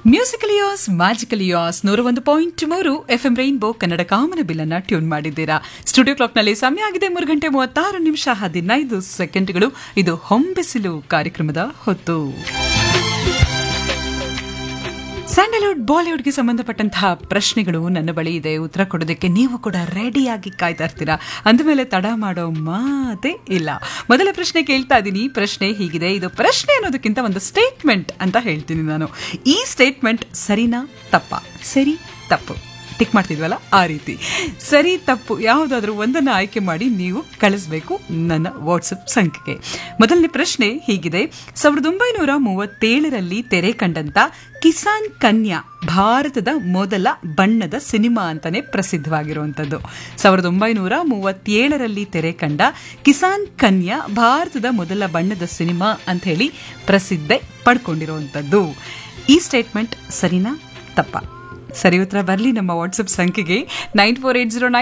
ಮ್ಯೂಸಿಕಲಿಯಾಸ್ ಮ್ಯಾಜಿಕಲಿಯಾಸ್ ನೂರ ಒಂದು ಪಾಯಿಂಟ್ ಮೂರು ಎಫ್ ಎಂ ರೈನ್ಬೋ ಕನ್ನಡ ಕಾಮನ ಬಿಲ್ಲನ್ನ ಟ್ಯೂನ್ ಮಾಡಿದ್ದೀರಾ ಸ್ಟುಡಿಯೋ ಕ್ಲಾಕ್ನಲ್ಲಿ ಸಮಯ ಆಗಿದೆ ಮೂರು ಗಂಟೆ ಮೂವತ್ತಾರು ನಿಮಿಷ ಹದಿನೈದು ಸೆಕೆಂಡ್ಗಳು ಇದು ಹೊಂಬಿಸಿಲು ಕಾರ್ಯಕ್ರಮದ ಹೊತ್ತು ಸ್ಯಾಂಡಲ್ವುಡ್ ಬಾಲಿವುಡ್ಗೆ ಸಂಬಂಧಪಟ್ಟಂತಹ ಪ್ರಶ್ನೆಗಳು ನನ್ನ ಬಳಿ ಇದೆ ಉತ್ತರ ಕೊಡೋದಕ್ಕೆ ನೀವು ಕೂಡ ರೆಡಿಯಾಗಿ ಕಾಯ್ತಾ ಇರ್ತೀರಾ ಅಂದಮೇಲೆ ತಡ ಮಾಡೋ ಮಾತೇ ಇಲ್ಲ ಮೊದಲ ಪ್ರಶ್ನೆ ಕೇಳ್ತಾ ಇದ್ದೀನಿ ಪ್ರಶ್ನೆ ಹೀಗಿದೆ ಇದು ಪ್ರಶ್ನೆ ಅನ್ನೋದಕ್ಕಿಂತ ಒಂದು ಸ್ಟೇಟ್ಮೆಂಟ್ ಅಂತ ಹೇಳ್ತೀನಿ ನಾನು ಈ ಸ್ಟೇಟ್ಮೆಂಟ್ ಸರಿನಾ ತಪ್ಪಾ ಸರಿ ತಪ್ಪು ಟಿಕ್ ಮಾಡ್ತಿದ್ವಲ್ಲ ಆ ರೀತಿ ಸರಿ ತಪ್ಪು ಯಾವುದಾದ್ರೂ ಒಂದನ್ನು ಆಯ್ಕೆ ಮಾಡಿ ನೀವು ಕಳಿಸ್ಬೇಕು ನನ್ನ ವಾಟ್ಸಪ್ ಸಂಖ್ಯೆಗೆ ಮೊದಲನೇ ಪ್ರಶ್ನೆ ಹೀಗಿದೆ ಸಾವಿರದ ಒಂಬೈನೂರ ಮೂವತ್ತೇಳರಲ್ಲಿ ತೆರೆ ಕಂಡಂತ ಕಿಸಾನ್ ಕನ್ಯಾ ಭಾರತದ ಮೊದಲ ಬಣ್ಣದ ಸಿನಿಮಾ ಅಂತಾನೆ ಪ್ರಸಿದ್ಧವಾಗಿರುವಂಥದ್ದು ಸಾವಿರದ ಒಂಬೈನೂರ ಮೂವತ್ತೇಳರಲ್ಲಿ ತೆರೆ ಕಂಡ ಕಿಸಾನ್ ಕನ್ಯಾ ಭಾರತದ ಮೊದಲ ಬಣ್ಣದ ಸಿನಿಮಾ ಅಂತ ಹೇಳಿ ಪ್ರಸಿದ್ಧೆ ಪಡ್ಕೊಂಡಿರುವಂಥದ್ದು ಈ ಸ್ಟೇಟ್ಮೆಂಟ್ ಸರಿನಾ ತಪ್ಪಾ ಸರಿ ಉತ್ತರ ಬರಲಿ ನಮ್ಮ ವಾಟ್ಸಪ್ ಸಂಖ್ಯೆಗೆ ನೈನ್ ಫೋರ್ ಏಟ್ ಜೀರೋ